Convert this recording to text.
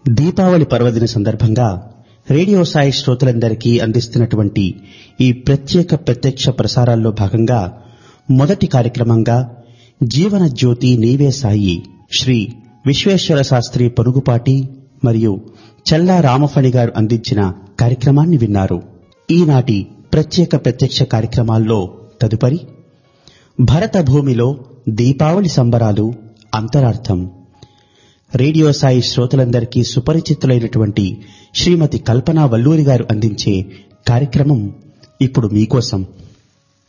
దీపావళి పర్వదిన సందర్భంగా రేడియో సాయి శ్రోతలందరికీ అందిస్తున్నటువంటి ఈ ప్రత్యేక ప్రత్యక్ష ప్రసారాల్లో భాగంగా మొదటి కార్యక్రమంగా జీవన జ్యోతి నీవే సాయి శ్రీ విశ్వేశ్వర శాస్త్రి పొరుగుపాటి మరియు చల్లా రామఫణి గారు అందించిన కార్యక్రమాన్ని విన్నారు ఈనాటి ప్రత్యేక ప్రత్యక్ష కార్యక్రమాల్లో తదుపరి భరత భూమిలో దీపావళి సంబరాలు అంతరార్థం రేడియో సాయి శ్రోతలందరికీ సుపరిచితులైనటువంటి శ్రీమతి కల్పనా వల్లూరి గారు అందించే కార్యక్రమం ఇప్పుడు మీకోసం